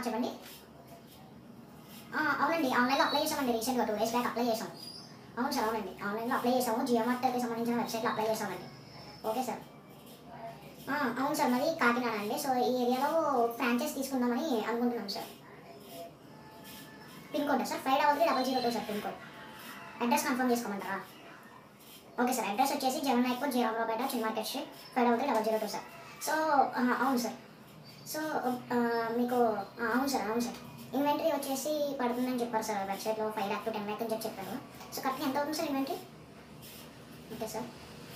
చెప్పండి ఆ, అవునండి ఆన్లైన్లో అప్లై చేసామండి రీసెంట్గా టూ డేస్ బ్యాక్ అప్లై చేసాం అవును సార్ అవునండి ఆన్లైన్లో అప్లై చేసాము జియో మార్ట్కి సంబంధించిన వెబ్సైట్లో అప్లై చేసామండి ఓకే సార్ ఆ, అవును సార్ మరి కాకినాడ అండి సో ఈ ఏరియాలో ఫ్రాంచైజ్ తీసుకుందామని అనుకుంటున్నాం sir pin code sir five double three double zero two sir pin code address confirm చేసుకోమంటారా ఓకే సార్ అడ్రస్ వచ్చేసి జగన్ నాయక్పూర్ జీరామరావుపేట చిన్న market street five double three double zero two sir so ఆ, అవును సార్ సో ఆ, మీకు ఆ, అవును సార్ అవును సార్ ఇన్వెంటరీ వచ్చేసి పడుతుందని చెప్పారు సార్ వెబ్సైట్లో five lakh to ten lakh అని చెప్పి చెప్పారు సో కరెక్ట్గా ఎంత అవుతుంది sir inventory okay sir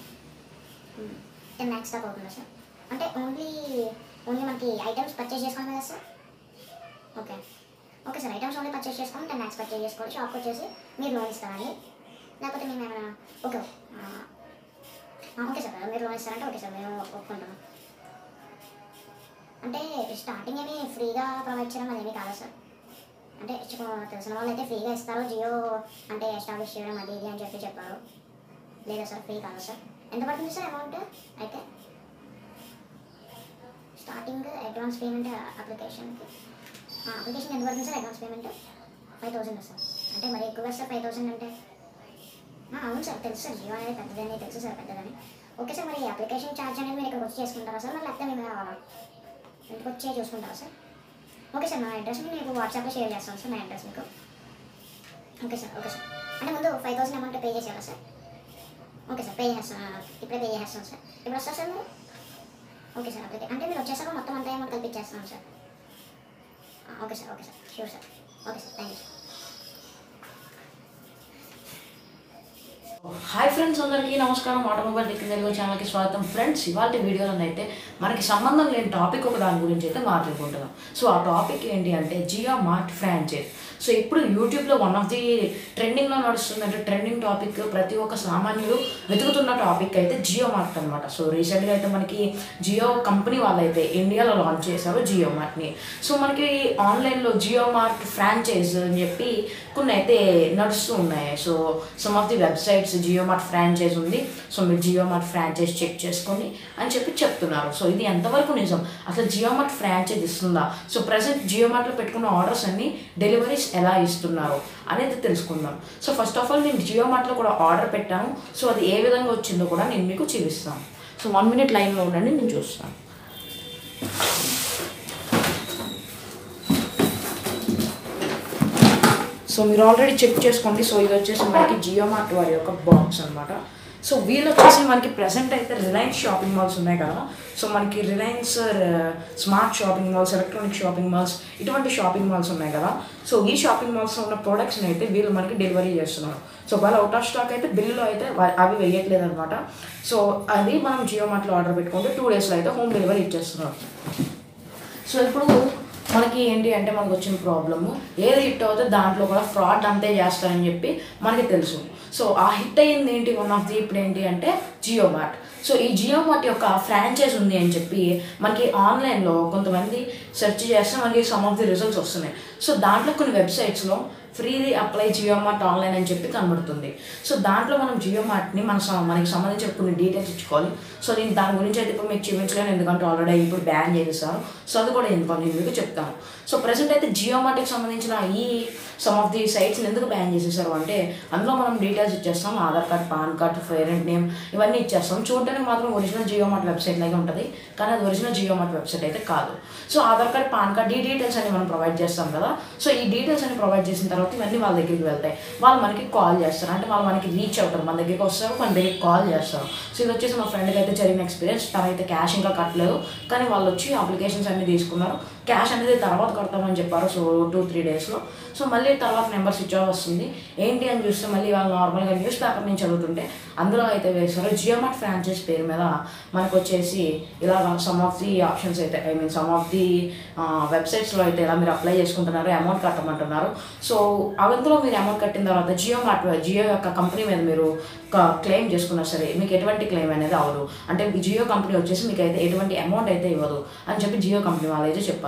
ten lakhs దాకా అవుతుందా సార్ అంటే ఓన్లీ ఓన్లీ మనకి ఐటమ్స్ పర్చేస్ చేసుకోవాలి కదా sir okay okay sir items only purchase చేసుకొని టెన్ ల్యాక్స్ పర్చేస్ చేసుకోవాలి షాప్కి వచ్చేసి మీరు లోన్ ఇస్తారండి లేకపోతే మేము ఏమైనా ఓకే ఆ, ఆ, ఓకే సార్ మీరు లోన్ ఇస్తారంటే ఓకే సార్ మేము ఒప్పుకుంటాము అంటే స్టార్టింగ్ ఏమి ఫ్రీగా ప్రొవైడ్ చేయడం అదేమీ కాదా సార్ అంటే చు- తెలిసిన వాళ్ళు అయితే ఫ్రీగా ఇస్తారు జియో అంటే ఎస్టాబ్లిష్ చేయడం అది ఇది అని చెప్పి చెప్పారు లేదా సార్ ఫ్రీ కాదా సార్ ఎంత పడుతుంది సార్ అమౌంట్ అయితే స్టార్టింగ్ అడ్వాన్స్ పేమెంట్ అప్లికేషన్కి అప్లికేషన్ ఎంత పడుతుంది sir advance payment five thousand sir అంటే మరి ఎక్కువ సార్ ఫైవ్ థౌసండ్ అంటే ఆ, అవును సార్ తెలుసు సార్ జియో అనేది పెద్దదని తెలుసు సార్ పెద్దదని ఓకే సార్ మరి అప్లికేషన్ ఛార్జ్ అనేది మీరు ఇక్కడ వచ్చి చేసుకుంటారా సార్ మరి లేకపోతే మేము రావాలా ఇంటికి వచ్చే చూసుకుంటారా సార్ ఓకే సార్ నా అడ్రస్ని మీకు వాట్సాప్లో షేర్ చేస్తాను సార్ నా అడ్రస్ మీకు ఓకే సార్ ఓకే సార్ అంటే ముందు ఫైవ్ థౌసండ్ అమౌంట్ పే చేసేయాలా సార్ ఓకే సార్ పే చేస్తాను ఇప్పుడే పే చేస్తాను సార్ ఇప్పుడు వస్తారు సార్ మీరు ఓకే సార్ అప్లికే అంటే మీరు వచ్చేసాక మొత్తం అంతా అమౌంట్ కల్పించేస్తాను సార్ ఆ, okay sir okay sir sure sir okay sir thank you sir hi friends అందరికీ నమస్కారం ఆటోమొబైల్ టెక్ తెలుగు ఛానల్కి స్వాగతం ఫ్రెండ్స్ ఇవాళ వీడియోలో అయితే మనకి సంబంధం లేని టాపిక్ ఒక దాని గురించి అయితే మాట్లాడుకుంటున్నాం సో ఆ టాపిక్ ఏంటి అంటే జియో మార్ట్ ఫ్రాంచైజ్ సో ఇప్పుడు యూట్యూబ్లో వన్ ఆఫ్ ది ట్రెండింగ్లో నడుస్తుంది అంటే ట్రెండింగ్ టాపిక్ ప్రతి ఒక్క సామాన్యుడు వెతుకుతున్న టాపిక్ అయితే జియో మార్ట్ అనమాట సో రీసెంట్గా అయితే మనకి జియో కంపెనీ వాళ్ళైతే ఇండియాలో లాంచ్ చేశారు జియో మార్ట్ని సో మనకి ఆన్లైన్లో జియో మార్ట్ ఫ్రాంచైజ్ అని చెప్పి కొన్ని అయితే నడుస్తూ ఉన్నాయి so some of the websites Jio Mart franchise ఉంది సో మీరు జియో మార్ట్ ఫ్రాంచైజ్ చెక్ చేసుకోండి అని చెప్పి చెప్తున్నారు సో ఇది ఎంతవరకు నిజం అసలు జియో మార్ట్ ఫ్రాంచైజ్ ఇస్తుందా సో ప్రజెంట్ జియో మార్ట్లో పెట్టుకున్న ఆర్డర్స్ అన్ని డెలివరీస్ ఎలా ఇస్తున్నారు అనేది తెలుసుకుందాం సో ఫస్ట్ ఆఫ్ ఆల్ నేను జియో మార్ట్లో కూడా ఆర్డర్ పెట్టాను సో అది ఏ విధంగా వచ్చిందో కూడా నేను మీకు చూపిస్తాను సో వన్ మినిట్ లైన్లో ఉండండి నేను చూస్తాను సో మీరు ఆల్రెడీ చెక్ చేసుకోండి సో ఇది వచ్చేసి మనకి జియో మార్ట్ వారి యొక్క బాక్స్ అనమాట సో వీళ్ళు వచ్చేసి మనకి ప్రెసెంట్ అయితే రిలయన్స్ షాపింగ్ మాల్స్ ఉన్నాయి కదా సో మనకి Reliance Smart shopping malls electronic shopping malls ఇటువంటి షాపింగ్ మాల్స్ ఉన్నాయి కదా సో ఈ షాపింగ్ మాల్స్లో ఉన్న ప్రోడక్ట్స్ని అయితే వీళ్ళు మనకి డెలివరీ చేస్తున్నారు సో వాళ్ళు అవుట్ ఆఫ్ స్టాక్ అయితే బిల్లులో అయితే వా- అవి వేయట్లేదు అనమాట సో అది మనం జియో మార్ట్లో ఆర్డర్ పెట్టుకుంటే టూ డేస్లో అయితే హోమ్ డెలివరీ ఇచ్చేస్తున్నారు సో ఇప్పుడు మనకి ఏంటి అంటే మనకు వచ్చిన ప్రాబ్లము ఏది హిట్ అవుతే దాంట్లో కూడా ఫ్రాడ్ అంతే చేస్తారని చెప్పి మనకి తెలుసు సో ఆ హిట్ అయ్యింది ఏంటి వన్ ఆఫ్ ది ఇప్పుడు ఏంటి అంటే జియో మార్ట్ సో ఈ జియో మార్ట్ యొక్క ఫ్రాంచైజ్ ఉంది అని చెప్పి మనకి ఆన్లైన్లో కొంతమంది సెర్చ్ చేస్తే మనకి సమ్ ఆఫ్ ది రిజల్ట్స్ వస్తున్నాయి సో దాంట్లో కొన్ని వెబ్సైట్స్లో freely apply Jio Mart online అని చెప్పి కనబడుతుంది సో దాంట్లో మనం జియో మార్ట్ని మన స- మనకి సంబంధించిన కొన్ని డీటెయిల్స్ ఇచ్చుకోవాలి సో నేను దాని గురించి అయితే ఇప్పుడు మీకు చూపించలేను ఎందుకంటే ఆల్రెడీ ఇప్పుడు బ్యాన్ చేసేసారు సో అది కూడా ఎందుకు నేను మీకు చెప్తాను సో ప్రజెంట్ అయితే జియో మార్ట్కి సంబంధించిన ఈ సమ్ ఆఫ్ ది సైట్స్ని ఎందుకు బ్యాన్ చేసేసారు అంటే అందులో మనం డీటెయిల్స్ ఇచ్చేస్తాం Aadhaar card PAN card parent name ఇవన్నీ ఇచ్చేస్తాం చూడడానికి మాత్రం ఒరిజినల్ జియో మార్ట్ వెబ్సైట్ లాగే ఉంటుంది కానీ అది ఒరిజినల్ జియో మార్ట్ వెబ్సైట్ అయితే కాదు so Aadhaar card PAN card ఈ డీటెయిల్స్ అన్ని మనం ప్రొవైడ్ చేస్తాం కదా సో ఈ డీటెయిల్స్ అన్ని ప్రొవైడ్ చేసిన తర్వాత ఇవన్నీ వాళ్ళ దగ్గరికి వెళ్తాయి వాళ్ళు మనకి కాల్ చేస్తారు అంటే వాళ్ళు మనకి రీచ్ అవుతారు మన దగ్గరికి వస్తారు మన దగ్గరికి కాల్ చేస్తారు సో ఇది వచ్చేసి మా ఫ్రెండ్కి అయితే జరిగిన ఎక్స్పీరియన్స్ తనైతే క్యాష్ ఇంకా కట్టలేదు కానీ వాళ్ళు వచ్చి అప్లికేషన్స్ అన్ని తీసుకున్నారు క్యాష్ అనేది తర్వాత కడతామని చెప్పారు సో టూ త్రీ డేస్లో సో మళ్ళీ తర్వాత నెంబర్ స్విచ్ ఆఫ్ వస్తుంది ఏంటి అని చూస్తే మళ్ళీ వాళ్ళు నార్మల్గా న్యూస్ పేపర్ నుంచి చదువుతుంటే అందులో అయితే వేశారు జియో మార్ట్ ఫ్రాంచైజ్ పేరు మీద మనకు వచ్చేసి ఇలా సమ్ ఆఫ్ ది ఆప్షన్స్ అయితే I mean some of the వెబ్సైట్స్లో అయితే ఇలా మీరు అప్లై చేసుకుంటున్నారు అమౌంట్ కట్టమంటున్నారు సో అందులో మీరు అమౌంట్ కట్టిన తర్వాత జియో మార్ట్ జియో యొక్క కంపెనీ మీద మీరు క్లెయిమ్ చేసుకున్నా సరే మీకు ఎటువంటి క్లెయిమ్ అనేది అవ్వదు అంటే జియో కంపెనీ వచ్చేసి మీకు అయితే ఎటువంటి అమౌంట్ అయితే ఇవ్వదు అని చెప్పి జియో కంపెనీ వాళ్ళు అయితే చెప్పారు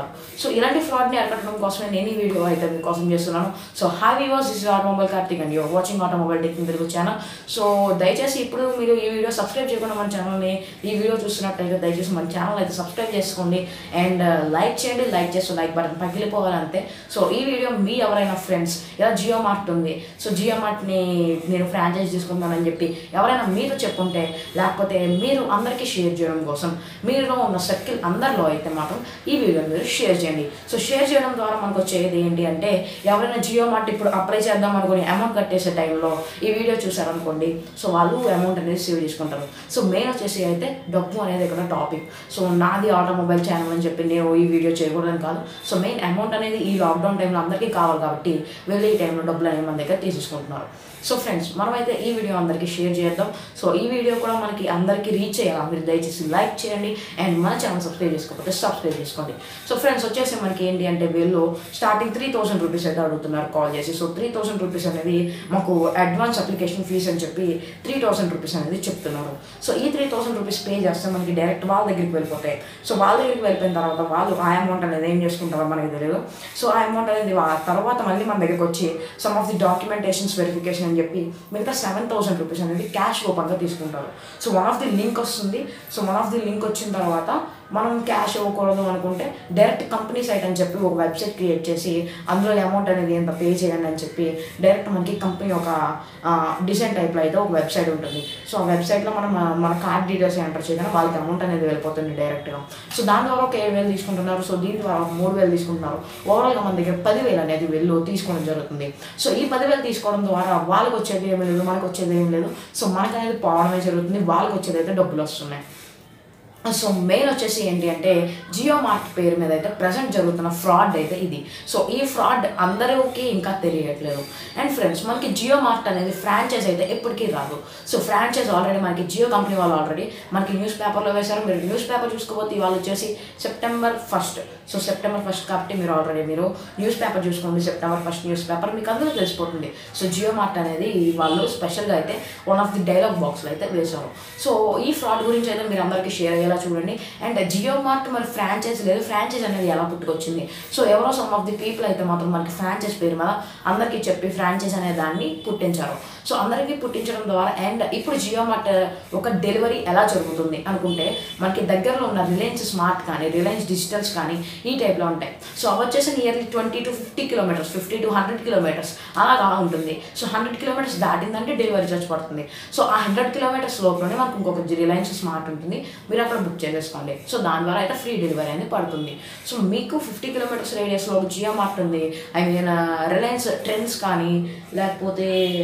సో ఇలాంటి ఫ్రాడ్ని అరకట్టడం కోసమే నేను ఈ వీడియో అయితే మీకోసం చేస్తున్నాను so hi was is automobile Karthik and you're watching automobile tech Telugu channel so దయచేసి ఇప్పుడు మీరు ఈ వీడియో సబ్స్క్రైబ్ చేయకుండా మన ఛానల్ని ఈ వీడియో చూస్తున్నట్టయితే దయచేసి మన ఛానల్ అయితే సబ్స్క్రైబ్ చేసుకోండి అండ్ లైక్ చేయండి లైక్ చేస్తూ లైక్ బటన్ పగిలిపోవాలంతే సో ఈ వీడియో మీ ఎవరైనా ఫ్రెండ్స్ ఇలా జియో మార్ట్ ఉంది సో జియో మార్ట్ని నేను ఫ్రాంచైజ్ తీసుకుంటానని చెప్పి ఎవరైనా మీతో చెప్పుంటే లేకపోతే మీరు అందరికీ షేర్ చేయడం కోసం మీలో ఉన్న సర్కిల్ అందరిలో అయితే మాత్రం ఈ వీడియోని మీరు షేర్ చేయండి సో షేర్ చేయడం ద్వారా మనకు వచ్చేది ఏంటి అంటే ఎవరైనా జియో మార్ట్ ఇప్పుడు అప్లై చేద్దాం అనుకుని అమౌంట్ కట్టేసే టైంలో ఈ వీడియో చూసారనుకోండి సో వాళ్ళు అమౌంట్ అనేది సేవ్ చేసుకుంటారు సో మెయిన్ వచ్చేసి అయితే డబ్బు అనేది ఇక్కడ టాపిక్ సో నాది ఆటోమొబైల్ ఛానల్ అని చెప్పి నేను ఈ వీడియో చేయకూడదని కాదు సో మెయిన్ అమౌంట్ అనేది ఈ లాక్డౌన్ టైంలో అందరికీ కావాలి కాబట్టి వీళ్ళు ఈ టైంలో డబ్బులు అనేవి మన దగ్గర తీసేసుకుంటున్నారు సో ఫ్రెండ్స్ మనమైతే ఈ వీడియో అందరికీ షేర్ చేద్దాం సో ఈ వీడియో కూడా మనకి అందరికీ రీచ్ అయ్యాలి మీరు దయచేసి లైక్ చేయండి అండ్ మన ఛానల్ సబ్స్క్రైబ్ చేసుకోకపోతే సబ్స్క్రైబ్ చేసుకోండి సో ఫ్రెండ్స్ వచ్చేసి మనకి ఏంటి అంటే వీళ్ళు స్టార్టింగ్ త్రీ థౌసండ్ రూపీస్ అయితే అడుగుతున్నారు కాల్ చేసి సో త్రీ థౌసండ్ రూపీస్ అనేది మాకు అడ్వాన్స్ అప్లికేషన్ ఫీస్ అని చెప్పి త్రీ థౌసండ్ రూపీస్ అనేది చెప్తున్నారు సో ఈ త్రీ థౌసండ్ రూపీస్ పే చేస్తే మనకి డైరెక్ట్ వాళ్ళ దగ్గరికి వెళ్ళిపోతాయి సో వాళ్ళ దగ్గరికి వెళ్ళిపోయిన తర్వాత వాళ్ళు ఆ అమౌంట్ అనేది ఏం చేసుకుంటారో మనకి తెలియదు సో ఆ అమౌంట్ అనేది వా- తర్వాత మళ్ళీ మన దగ్గరికి వచ్చి some of the documentations verification అని చెప్పి మిగతా సెవెన్ థౌసండ్ రూపీస్ అనేది క్యాష్ రూపంగా తీసుకుంటారు so one of the link వస్తుంది so one of the link వచ్చిన తర్వాత మనం క్యాష్ ఇవ్వకూడదు అనుకుంటే డైరెక్ట్ కంపెనీ సైట్ అని చెప్పి ఒక వెబ్సైట్ క్రియేట్ చేసి అందులో అమౌంట్ అనేది ఎంత పే చేయండి అని చెప్పి డైరెక్ట్ మనకి కంపెనీ ఒక డిజైన్ టైప్లో అయితే ఒక వెబ్సైట్ ఉంటుంది సో ఆ వెబ్సైట్లో మనం ఆ, మన కార్డ్ డీటెయిల్స్ ఎంటర్ చేయగానే వాళ్ళకి అమౌంట్ అనేది వెళ్ళిపోతుంది డైరెక్ట్గా సో దాని ద్వారా ఒక ఏడు వేలు తీసుకుంటున్నారు సో దీని ద్వారా ఒక మూడు వేలు తీసుకుంటున్నారు ఓవరాల్గా మన దగ్గర పదివేలు అనేది వెళ్ళు తీసుకోవడం జరుగుతుంది సో ఈ పదివేలు తీసుకోవడం ద్వారా వాళ్ళకి వచ్చేది ఏమీ లేదు మనకు వచ్చేది ఏం లేదు సో మనకు అనేది పోవడమే జరుగుతుంది వాళ్ళకి వచ్చేది అయితే డబ్బులు వస్తున్నాయి సో మెయిన్ వచ్చేసి ఏంటి అంటే జియో మార్ట్ పేరు మీద అయితే ప్రజెంట్ జరుగుతున్న ఫ్రాడ్ అయితే ఇది సో ఈ ఫ్రాడ్ అందరికీ ఇంకా తెలియట్లేదు అండ్ ఫ్రెండ్స్ మనకి జియో మార్ట్ అనేది ఫ్రాంచైజ్ అయితే ఎప్పటికీ రాదు సో ఫ్రాంచైజ్ ఆల్రెడీ మనకి జియో కంపెనీ వాళ్ళు ఆల్రెడీ మనకి న్యూస్ పేపర్లో వేశారు మీరు న్యూస్ పేపర్ చూసుకోబోతే వాళ్ళు వచ్చేసి September first so September first కాబట్టి మీరు ఆల్రెడీ మీరు న్యూస్ పేపర్ చూసుకోండి సెప్టెంబర్ ఫస్ట్ న్యూస్ పేపర్ మీకు అందరూ తెలిసిపోతుంది సో జియో మార్ట్ అనేది వాళ్ళు స్పెషల్గా అయితే వన్ ఆఫ్ ది డైలాగ్ బాక్స్లో అయితే వేశారు సో ఈ ఫ్రాడ్ గురించి అయితే మీరు అందరికీ షేర్ అయ్యేలా చూడండి అండ్ జియో మార్ట్ మరి ఫ్రాంచైజ్ లేదు ఫ్రాంచైజ్ అనేది ఎలా పుట్టుకొచ్చింది సో ఎవరో సమ్ ఆఫ్ ది పీపుల్ అయితే మాత్రం మనకి ఫ్రాంచైజ్ పేరు మీద అందరికీ చెప్పి ఫ్రాంచైజ్ అనే దాన్ని పుట్టించారు సో అందరికీ పుట్టించడం ద్వారా అండ్ ఇప్పుడు జియో మార్ట్ ఒక డెలివరీ ఎలా జరుగుతుంది అనుకుంటే మనకి దగ్గరలో ఉన్న రిలయన్స్ స్మార్ట్ కానీ రిలయన్స్ డిజిటల్స్ కానీ ఈ టైప్లో ఉంటాయి సో అవి వచ్చేసి nearly twenty to fifty kilometres fifty to hundred kilometres అలాగా ఉంటుంది సో హండ్రెడ్ కిలోమీటర్స్ దాటిందంటే డెలివరీ చార్జ్ పడుతుంది సో ఆ హండ్రెడ్ కిలోమీటర్స్ లోపలనే మనకు ఇంకొక రిలయన్స్ స్మార్ట్ ఉంటుంది మీరు అక్కడ బుక్ చేసేసుకోండి సో దాని ద్వారా అయితే ఫ్రీ డెలివరీ అనేది పడుతుంది సో మీకు ఫిఫ్టీ కిలోమీటర్స్ రేడియస్లో ఒక జియో మార్ట్ ఉంది ఐ మీన్ రిలయన్స్ ట్రెండ్స్ కానీ లేకపోతే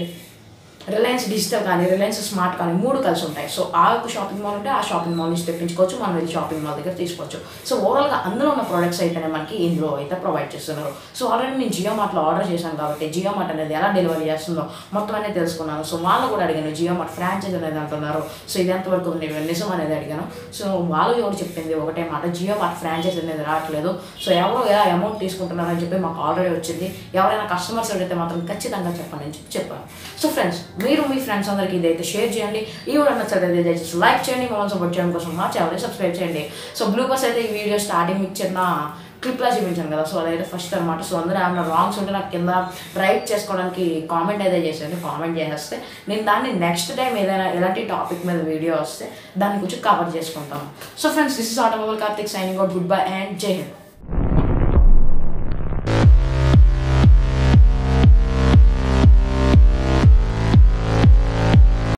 రిలయన్స్ డిజిటల్ కానీ రిలయన్స్ స్మార్ట్ కానీ మూడు కలిసి ఉంటాయి సో ఆ ఒక షాపింగ్ మాల్ ఉంటే ఆ షాపింగ్ మాల్ నుంచి తెప్పించుకోవచ్చు మనం వెళ్ళి షాపింగ్ మాల్ దగ్గర తీసుకోవచ్చు సో ఓవరాల్గా అందులో ఉన్న ప్రోడక్ట్స్ అయితేనే మనకి ఇందులో అయితే ప్రొవైడ్ చేస్తున్నారు సో ఆల్రెడీ నేను జియో మార్ట్లో ఆర్డర్ చేశాను కాబట్టి జియో మార్ట్ అనేది ఎలా డెలివరీ చేస్తుందో మొత్తం అనేది తెలుసుకున్నాను సో వాళ్ళు కూడా అడిగాను జియో మార్ట్ ఫ్రాంచైజ్ అనేది అంటున్నారు సో ఇది ఎంతవరకు ఉంది నిజం అనేది అడిగాను సో వాళ్ళు ఎవరు చెప్పింది ఒకటే మాట జియో మార్ట్ ఫ్రాంచైజ్ అనేది రావట్లేదు సో ఎవరు ఎలా అమౌంట్ తీసుకుంటున్నారని చెప్పి మాకు ఆల్రెడీ వచ్చింది ఎవరైనా కస్టమర్స్ అడిగితే మాత్రం ఖచ్చితంగా చెప్పండి అని చెప్పి చెప్పాను సో ఫ్రెండ్స్ మీరు మీ ఫ్రెండ్స్ అందరికీ ఇదైతే షేర్ చేయండి ఈ వీడియో నచ్చలేదు దయచేసి లైక్ చేయండి మమ్మల్ని సపోర్ట్ చేయడం కోసం మా ఛానల్ సబ్స్క్రైబ్ చేయండి సో బ్లూపర్స్ అయితే ఈ వీడియో స్టార్టింగ్ మీకు చిన్న క్లిప్లా చూపించాను కదా సో అదైతే ఫస్ట్ అనమాట సో అందరూ ఏమైనా రాంగ్స్ ఉంటే నాకు కింద రైట్ చేసుకోవడానికి కామెంట్ అయితే చేసేయండి కామెంట్ చేసేస్తే నేను దాన్ని నెక్స్ట్ టైం ఏదైనా ఎలాంటి టాపిక్ మీద వీడియో వస్తే దాని గురించి కవర్ చేసుకుంటాను so friends this is automobile Karthik signing out good bye and జై హింద్